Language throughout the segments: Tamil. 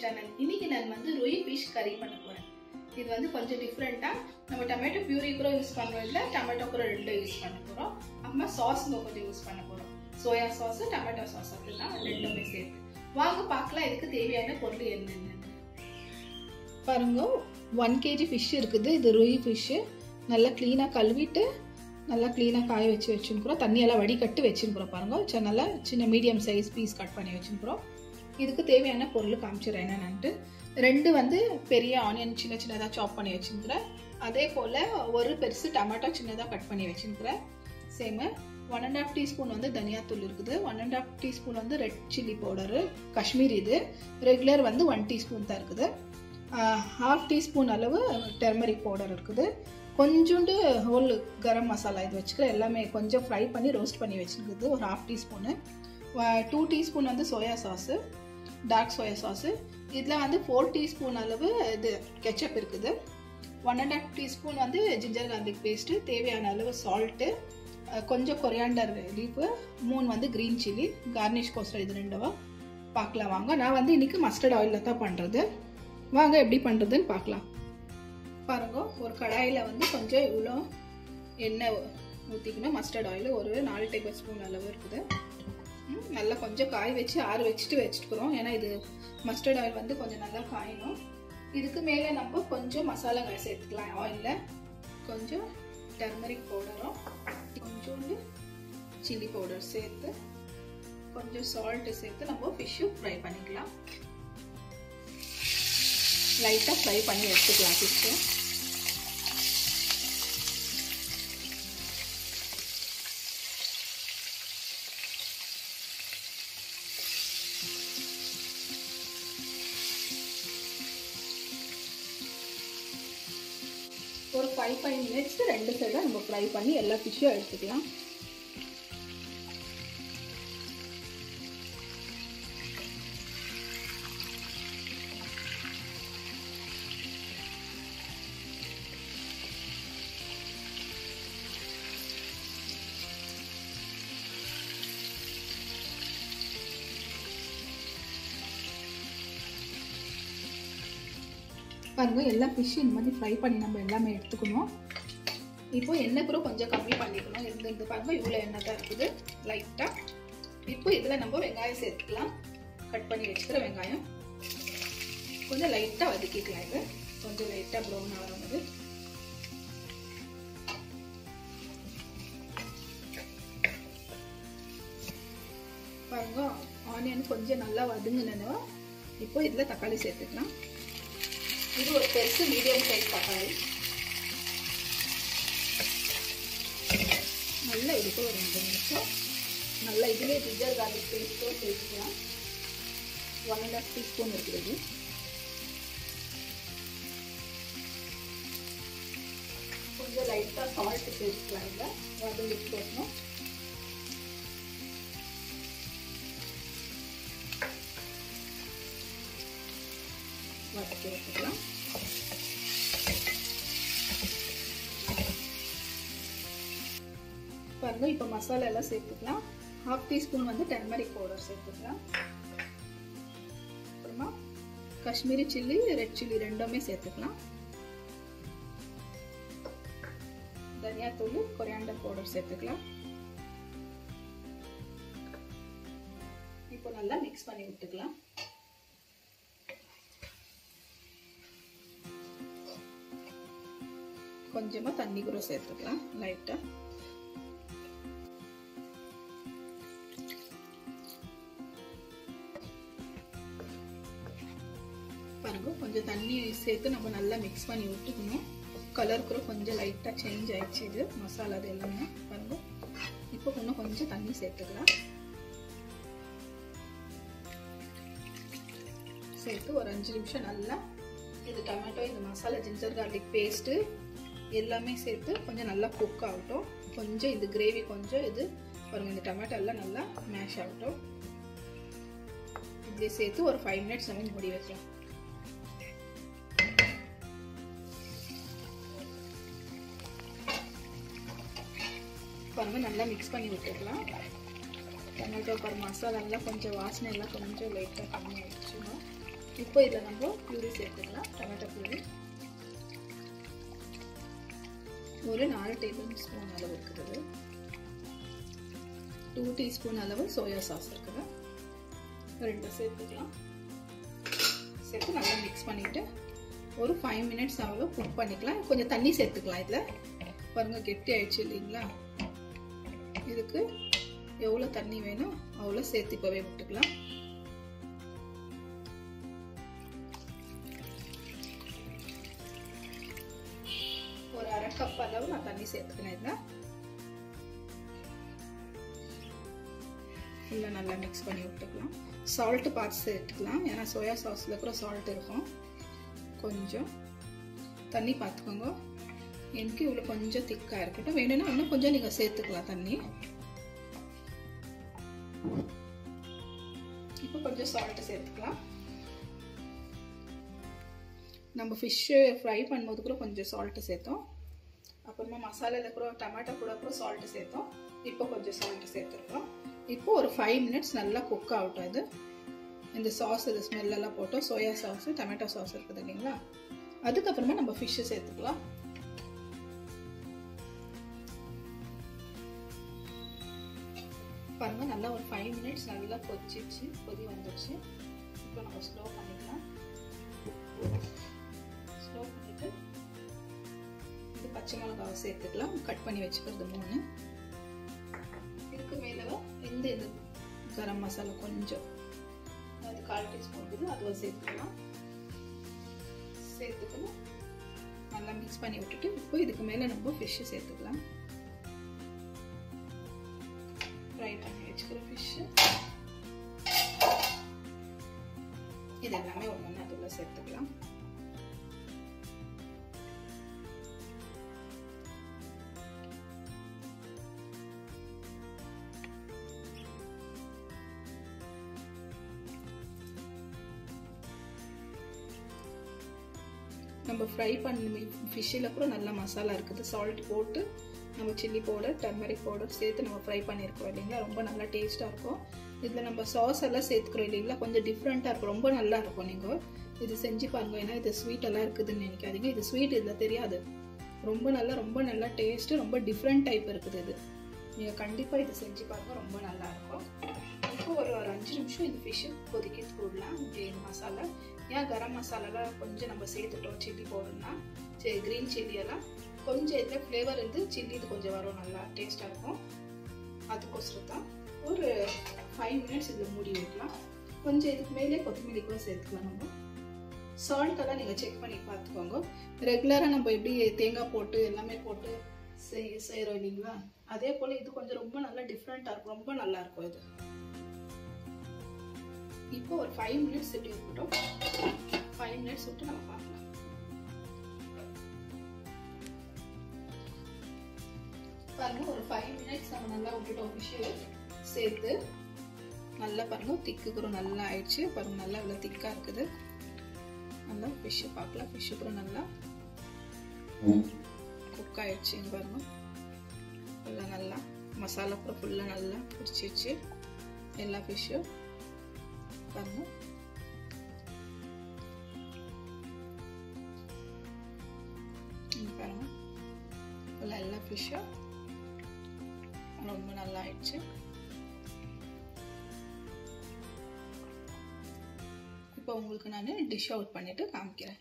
சேனல் இன்னைக்கு நான் வந்து ரொய் ஃபிஷ் கறி பண்ண போறேன் இது வந்து கொஞ்சம் டிஃப்ரெண்ட்டாக நம்ம டொமேட்டோ பியூரி கூட யூஸ் பண்ணுறோம் இல்லை டொமேட்டோ கூட ரெண்டும் யூஸ் பண்ண போகிறோம் அப்புறமா சாஸ் கொஞ்சம் யூஸ் பண்ண போகிறோம் சோயா சாஸ் டொமேட்டோ சாஸ் அப்படிலாம் ரெண்டுமே சேர்த்து வாங்க பார்க்கலாம் இதுக்கு தேவையான பொருள் என்னென்னு பாருங்க ஒன் கேஜி ஃபிஷ் இருக்குது இது ரொய் ஃபிஷ்ஷு நல்லா க்ளீனாக கழுவிட்டு நல்லா க்ளீனாக காய வச்சு வச்சுருக்குறோம் தண்ணியெல்லாம் வடிகட்டு வச்சுருக்குறோம் பாருங்க சரி நல்லா சின்ன மீடியம் சைஸ் பீஸ் கட் பண்ணி வச்சுருக்குறோம் இதுக்கு தேவையான பொருள் காமிச்சிடுறேன் என்னென்னு ரெண்டு வந்து பெரிய ஆனியன் சின்ன சின்னதாக சாப் பண்ணி வச்சுருக்குறேன் அதே போல் ஒரு பெருசு டமாட்டோ சின்னதாக கட் பண்ணி வச்சுருக்குறேன் சேமு ஒன் அண்ட் ஆஃப் டீஸ்பூன் வந்து தனியாத்தூள் இருக்குது ஒன் அண்ட் ஆஃப் டீஸ்பூன் வந்து ரெட் சில்லி பவுடரு காஷ்மீரி இது ரெகுலர் வந்து ஒன் டீஸ்பூன் தான் இருக்குது ஹாஃப் டீஸ்பூன் அளவு டெர்மரிக் பவுடர் இருக்குது கொஞ்சோண்டு ஹோல் கரம் மசாலா இது வச்சுக்கிறேன் எல்லாமே கொஞ்சம் ஃப்ரை பண்ணி ரோஸ்ட் பண்ணி வச்சுருக்குது ஒரு ஹாஃப் டீஸ்பூனு டூ டீஸ்பூன் வந்து soya sauce dark soya sauce இதில் வந்து ஃபோர் டீஸ்பூன் அளவு இது கெச்சப் இருக்குது ஒன் அண்ட் ஆஃப் டீஸ்பூன் வந்து ஜிஞ்சர் கார்லிக் பேஸ்ட்டு தேவையான அளவு சால்ட்டு கொஞ்சம் கொரியாண்டர் லீஃபு மூணு வந்து க்ரீன் சில்லி கார்னிஷ் கோஸ்டர் இது ரெண்டும் பார்க்கலாம் வாங்க நான் வந்து இன்றைக்கி மஸ்டர்ட் ஆயிலில் தான் பண்ணுறது வாங்க எப்படி பண்ணுறதுன்னு பார்க்கலாம் பாருங்க ஒரு கடாயில் வந்து கொஞ்சம் இவ்வளோ எண்ணெய் ஊற்றிக்கணும் மஸ்டர்ட் ஆயில் ஒரு நாலு டேபிள் ஸ்பூன் அளவு இருக்குது நல்லா கொஞ்சம் காய வச்சு ஆற வச்சுட்டு வச்சுட்டுக்கிறோம் ஏன்னா இது மஸ்டர்ட் ஆயில் வந்து கொஞ்சம் நல்லா காயணும் இதுக்கு மேலே நம்ம கொஞ்சம் மசாலாங்கள் சேர்த்துக்கலாம் ஆயிலில் கொஞ்சம் டர்மரிக் பவுடரும் கொஞ்சோண்டு சில்லி பவுடர் சேர்த்து கொஞ்சம் சால்ட்டு சேர்த்து நம்ம ஃபிஷ்ஷு ஃப்ரை பண்ணிக்கலாம் லைட்டாக ஃப்ரை பண்ணி எடுத்துக்கலாம் ஃபிஷ்ஷு ஒரு ஃபைவ் ஃபைவ் மினிட்ஸ் ரெண்டு சைடாக நம்ம ஃப்ரை பண்ணி எல்லா ஃபிஷ்ஷும் எடுத்துக்கலாம் பாருங்க எல்லா ஃபிஷ்ஷும் இந்த மாதிரி ஃப்ரை பண்ணி நம்ம எல்லாமே எடுத்துக்கணும் இப்போ எண்ணெய் கூட கொஞ்சம் கம்மி பண்ணிக்கணும் இந்த இந்த பாருங்க இவ்வளோ எண்ணெய் தான் இருக்குது லைட்டாக இப்போ இதில் நம்ம வெங்காயம் சேர்த்துக்கலாம் கட் பண்ணி வச்சுக்கிற வெங்காயம் கொஞ்சம் லைட்டாக வதக்கிக்கலாம் இது கொஞ்சம் லைட்டாக ப்ரௌன் ஆகும்போது பாருங்க ஆனியன் கொஞ்சம் நல்லா வதங்கினோ இப்போ இதில் தக்காளி சேர்த்துக்கலாம் இது ஒரு பெருசு மீடியம் சைஸ் தக்காளி நல்லா இதுக்கு ஒரு ரெண்டு நிமிஷம் நல்லா இதுலேயே ஜிஞ்சர் கார்லிக் பேஸ்ட்டும் சேர்த்துக்கலாம் ஒன் அண்ட் ஆஃப் டீஸ்பூன் இருக்கிறது கொஞ்சம் லைட்டாக சால்ட் சேர்த்துக்கலாம் இல்லை வதங்கிட்டு போகணும் வதக்கி வச்சுக்கலாம் பாருங்க இப்போ மசாலா எல்லாம் சேர்த்துக்கலாம் ஹாஃப் டீஸ்பூன் வந்து டெர்மரிக் பவுடர் சேர்த்துக்கலாம் அப்புறமா காஷ்மீரி சில்லி ரெட் சில்லி ரெண்டுமே சேர்த்துக்கலாம் தனியாத்தூள் கொரியாண்டர் பவுடர் சேர்த்துக்கலாம் இப்போ நல்லா மிக்ஸ் பண்ணி விட்டுக்கலாம் கொஞ்சமாக தண்ணி கூட சேர்த்துக்கலாம் லைட்டாக பாருங்க கொஞ்சம் தண்ணி சேர்த்து நம்ம நல்லா மிக்ஸ் பண்ணி விட்டுக்கணும் கலர் கூட கொஞ்சம் லைட்டாக சேஞ்ச் ஆயிடுச்சு இது மசாலா அது எல்லாமே பாருங்க இப்போ இன்னும் கொஞ்சம் தண்ணி சேர்த்துக்கலாம் சேர்த்து ஒரு அஞ்சு நிமிஷம் நல்லா இது டொமேட்டோ இந்த மசாலா ஜிஞ்சர் கார்லிக் பேஸ்ட்டு எல்லாமே சேர்த்து கொஞ்சம் நல்லா குக் ஆகட்டும் கொஞ்சம் இது கிரேவி கொஞ்சம் இது பாருங்க இந்த டொமேட்டோ எல்லாம் நல்லா மேஷ் ஆகட்டும் இப்படியே சேர்த்து ஒரு ஃபைவ் மினிட்ஸ் நம்ம மூடி வைக்கலாம் பாருங்க நல்லா மிக்ஸ் பண்ணி விட்டுக்கலாம் டொமேட்டோ பாரு மசாலா எல்லாம் கொஞ்சம் வாசனை எல்லாம் கொஞ்சம் லைட்டாக கம்மி ஆயிடுச்சுன்னா இப்போ இதில் நம்ம பியூரி சேர்த்துக்கலாம் டொமேட்டோ பியூரி ஒரு நாலு டேபிள் ஸ்பூன் அளவு இருக்குது டூ டீஸ்பூன் அளவு சோயா சாஸ் இருக்குது ரெண்டு சேர்த்துக்கலாம் சேர்த்து நல்லா மிக்ஸ் பண்ணிவிட்டு ஒரு ஃபைவ் மினிட்ஸ் அவ்வளோ குக் பண்ணிக்கலாம் கொஞ்சம் தண்ணி சேர்த்துக்கலாம் இதில் பாருங்க கெட்டி ஆயிடுச்சு இல்லைங்களா இதுக்கு எவ்வளோ தண்ணி வேணும் அவ்வளோ சேர்த்து இப்போவே விட்டுக்கலாம் ஒரு அரை கப் அளவு நான் தண்ணி சேர்த்துக்கினேன் இதில் ஃபுல்லாக நல்லா மிக்ஸ் பண்ணி விட்டுக்கலாம் சால்ட்டு பார்த்து சேர்த்துக்கலாம் ஏன்னா சோயா சாஸில் கூட சால்ட் இருக்கும் கொஞ்சம் தண்ணி பார்த்துக்கோங்க எனக்கு இவ்வளோ கொஞ்சம் திக்காக இருக்கட்டும் வேணும்னா இன்னும் கொஞ்சம் நீங்கள் சேர்த்துக்கலாம் தண்ணி இப்போ கொஞ்சம் சால்ட்டு சேர்த்துக்கலாம் நம்ம ஃபிஷ்ஷு ஃப்ரை பண்ணும்போது கூட கொஞ்சம் சால்ட்டு சேர்த்தோம் அப்புறமா மசாலாவில் கூட டொமேட்டோ கூட கூட சால்ட்டு சேர்த்தோம் இப்போ கொஞ்சம் சால்ட்டு சேர்த்துருக்கோம் இப்போ ஒரு ஃபைவ் மினிட்ஸ் நல்லா குக் ஆகட்டும் இது இந்த சாஸ் இது ஸ்மெல்லெல்லாம் போட்டோம் சோயா சாஸு டொமேட்டோ சாஸ் இருக்குது இல்லைங்களா அதுக்கப்புறமா நம்ம ஃபிஷ்ஷு சேர்த்துக்கலாம் பாருங்க நல்லா ஒரு ஃபைவ் மினிட்ஸ் நல்லா கொதிச்சிச்சு கொதி வந்துடுச்சு இப்போ நம்ம ஸ்லோ பண்ணிக்கலாம் ஸ்லோ பண்ணிட்டு இது பச்சை மிளகாவை சேர்த்துக்கலாம் கட் பண்ணி வச்சுக்கிறது மூணு இதுக்கு மேலே இந்த இது கரம் மசாலா கொஞ்சம் அது கால் டீஸ்பூன் இருக்குது அதுவும் சேர்த்துக்கலாம் சேர்த்துக்கணும் நல்லா மிக்ஸ் பண்ணி விட்டுட்டு இப்போ இதுக்கு மேலே நம்ம ஃபிஷ்ஷு சேர்த்துக்கலாம் ஃப்ரை பண்ணி வச்சுக்கிற ஃபிஷ்ஷு இது எல்லாமே ஒன்று ஒன்று அதில் சேர்த்துக்கலாம் நம்ம ஃப்ரை பண்ணி ஃபிஷ்ஷில் கூட நல்ல மசாலா இருக்குது சால்ட் போட்டு நம்ம சில்லி பவுடர் டர்மரிக் பவுடர் சேர்த்து நம்ம ஃப்ரை பண்ணியிருக்கோம் இல்லைங்களா ரொம்ப நல்லா டேஸ்ட்டாக இருக்கும் இதில் நம்ம சாஸ் எல்லாம் சேர்த்துக்கிறோம் இல்லைங்களா கொஞ்சம் டிஃப்ரெண்ட்டாக இருக்கும் ரொம்ப நல்லா இருக்கும் நீங்கள் இது செஞ்சு பாருங்க ஏன்னா இது ஸ்வீட் எல்லாம் இருக்குதுன்னு நினைக்காதீங்க இது ஸ்வீட் இதில் தெரியாது ரொம்ப நல்லா ரொம்ப நல்லா டேஸ்ட்டு ரொம்ப டிஃப்ரெண்ட் டைப் இருக்குது இது நீங்கள் கண்டிப்பாக இது செஞ்சு பாருங்கள் ரொம்ப நல்லா இருக்கும் இப்போ ஒரு ஒரு அஞ்சு நிமிஷம் இந்த ஃபிஷ்ஷு கொதிக்க போடலாம் இந்த மசாலா ஏன் கரம் மசாலாலாம் கொஞ்சம் நம்ம சேர்த்துட்டோம் சில்லி பவுடர்னா சரி க்ரீன் சில்லி எல்லாம் கொஞ்சம் இதில் ஃப்ளேவர் இருந்து சில்லி இது கொஞ்சம் வரும் நல்லா டேஸ்ட்டாக இருக்கும் அதுக்கோசரம் தான் ஒரு ஃபைவ் மினிட்ஸ் இதில் மூடி வைக்கலாம் கொஞ்சம் இதுக்கு மேலே கொத்தமல்லி கூட சேர்த்துக்கலாம் நம்ம சால்ட்டெல்லாம் நீங்கள் செக் பண்ணி பார்த்துக்கோங்க ரெகுலராக நம்ம எப்படி தேங்காய் போட்டு எல்லாமே போட்டு செய் செய்கிறோம் இல்லைங்களா அதே போல் இது கொஞ்சம் ரொம்ப நல்லா டிஃப்ரெண்ட்டாக இருக்கும் ரொம்ப நல்லா இருக்கும் இது இப்போ ஒரு ஃபைவ் மினிட்ஸ் இப்படி இருக்கட்டும் ஃபைவ் மினிட்ஸ் விட்டு நம்ம பார்க்கலாம் பாருங்க ஒரு ஃபைவ் மினிட்ஸ் நம்ம நல்லா விட்டுட்டோம் ஃபிஷ்ஷு சேர்த்து நல்லா பாருங்க திக்கு கூட நல்லா ஆயிடுச்சு பாருங்க நல்லா இவ்வளோ திக்காக இருக்குது நல்லா ஃபிஷ்ஷு பார்க்கலாம் ஃபிஷ்ஷு கூட நல்லா குக் ஆயிடுச்சு பாருங்க ஃபுல்லாக நல்லா மசாலா கூட ஃபுல்லாக நல்லா பிடிச்சிருச்சு எல்லா ஃபிஷ்ஷும் பாருங்க பாருங்க ஃபுல்லாக எல்லா ஃபிஷ்ஷும் ரொம்ப நல்லா ஆயிடுச்சு இப்போ உங்களுக்கு நான் டிஷ் அவுட் பண்ணிட்டு காமிக்கிறேன்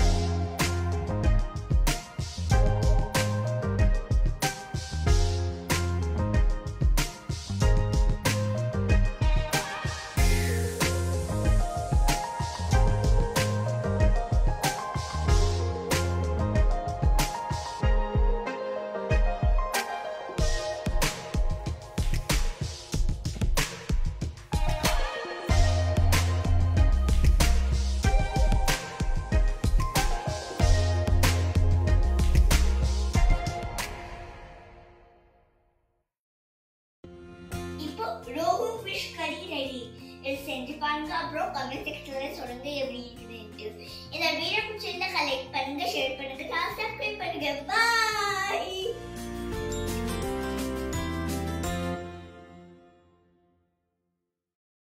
இப்போ ரோஹு ஃபிஷ் கறி ரெடி இது செஞ்சு பாருங்க அப்புறம் கமெண்ட் செக்ஷன்ல சொல்லுங்க எப்படி இருக்குதுன்ட்டு இந்த வீடியோ பிடிச்சிருந்தா கலெக்ட் பண்ணுங்க ஷேர் பண்ணுங்க சப்ஸ்கிரைப் பண்ணுங்க பாய்